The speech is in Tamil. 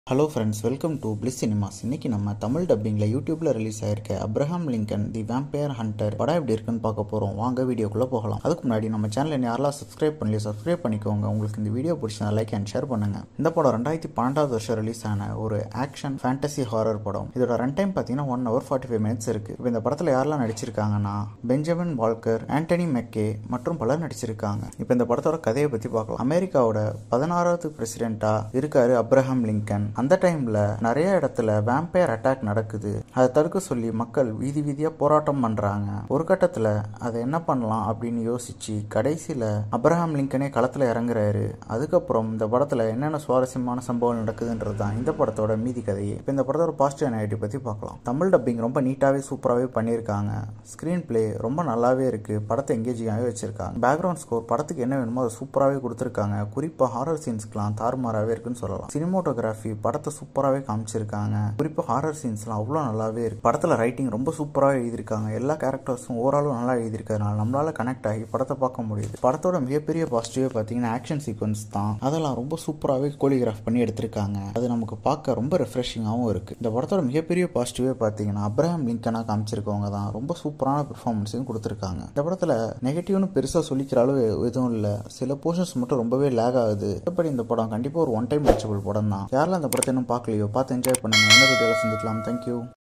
hello friends welcome to bliss cinemas இன்னைக்கு நம்ம தமிழ் டப்பிங்கில் யூடியூப்ல ரிலீஸ் ஆயிருக்க Abraham Lincoln the vampire hunter படம் எப்படி இருக்குன்னு பார்க்க போகிறோம் வாங்க வீடியோக்குள்ளே போகலாம் அதுக்கு முன்னாடி நம்ம சேனலை யாரெல்லாம் சப்ஸ்கிரைப் பண்ணலையோ சப்ஸ்கிரைப் பண்ணிக்கோங்க உங்களுக்கு இந்த வீடியோ பிடிச்சா லைக் அண்ட் ஷேர் பண்ணுங்க இந்த படம் ரெண்டாயிரத்தி பன்னெண்டாவது வருஷம் ரிலீஸ் ஆன ஒரு ஆக்ஷன் ஃபேண்டசி ஹாரர் படம் இதோட ரன் டைம் பார்த்தீங்கன்னா one hour forty five minutes இருக்கு இப்போ இந்த படத்தில் யாரெல்லாம் நடிச்சிருக்காங்கன்னா பெஞ்சமின் வால்கர் ஆண்டனி மெக்கே மற்றும் பலர் நடிச்சிருக்காங்க இப்போ இந்த படத்தோட கதையை பற்றி பார்க்கலாம் அமெரிக்காவோட பதினாறாவது பிரசிடென்ட்டா இருக்காரு அப்ரஹாம் லிங்கன் அந்த டைம்ல நிறைய இடத்துல வேம்பயர் அட்டாக் நடக்குது அதை தடுக்க சொல்லி மக்கள் வீதி வீதியா போராட்டம் பண்றாங்க ஒரு கட்டத்துல அதை என்ன பண்ணலாம் அப்படின்னு யோசிச்சு கடைசியில அப்ரஹாம் லிங்கனே களத்துல இறங்குறாரு அதுக்கப்புறம் இந்த படத்துல என்னென்ன சுவாரஸ்யமான சம்பவம் நடக்குதுன்றது தான் இந்த படத்தோட மீதி கதையே இப்போ இந்த படத்தோட பாசிட்டிவ் நெகட்டிவ் பத்தி பார்க்கலாம் தமிழ் டப்பிங் ரொம்ப நீட்டாவே சூப்பராகவே பண்ணியிருக்காங்க ஸ்க்ரீன் பிளே ரொம்ப நல்லாவே இருக்கு படத்தை எங்கேஜிங்காகவே வச்சிருக்காங்க பேக்ரவுண்ட் ஸ்கோர் படத்துக்கு என்ன வேணுமோ அதை சூப்பராகவே கொடுத்துருக்காங்க குறிப்பாக ஹாரர் சீன்ஸ்க்குலாம் தாறுமாறாவே இருக்குன்னு சொல்லலாம் சினிமோட்டோகிராஃபி படத்தை சூப்பராகவே காமிச்சிருக்காங்க குறிப்பாக ஹாரர் சீன்ஸ்லாம் அவ்வளோ நல்லாவே இருக்கு படத்தில் ரைட்டிங் ரொம்ப சூப்பராக எழுதியிருக்காங்க எல்லா கேரக்டர்ஸும் ஓவராலும் நல்லா எழுதியிருக்கிறதுனால நம்மளால கனெக்ட் ஆகி படத்தை பார்க்க முடியுது படத்தோட மிகப்பெரிய பாசிட்டிவே பார்த்தீங்கன்னா ஆக்ஷன் சீக்வன்ஸ் தான் அதெல்லாம் ரொம்ப சூப்பராகவே கோலிகிராஃப் பண்ணி எடுத்திருக்காங்க அது நமக்கு பார்க்க ரொம்ப ரெஃப்ரெஷிங்காகவும் இருக்கு இந்த படத்தோட மிகப்பெரிய பாசிட்டிவே பார்த்தீங்கன்னா அப்ரஹாம் லிங்கனாக காமிச்சிருக்கவங்க தான் ரொம்ப சூப்பரான பெர்ஃபார்மன்ஸையும் கொடுத்துருக்காங்க இந்த படத்தில் நெகட்டிவ்னு பெருசாக சொல்லிக்கிற அளவு எதுவும் இல்லை சில போர்ஷன்ஸ் மட்டும் ரொம்பவே லேக் ஆகுது மற்றபடி இந்த படம் கண்டிப்பாக ஒரு ஒன் டைம் வாட்சபிள் படம் தான் யாரெல்லாம் இந்த படத்தை இன்னும் பார்க்கலையோ பார்த்து என்ஜாய் பண்ணுங்க என்ன வீடியோவில் சந்திக்கலாம் தேங்க்யூ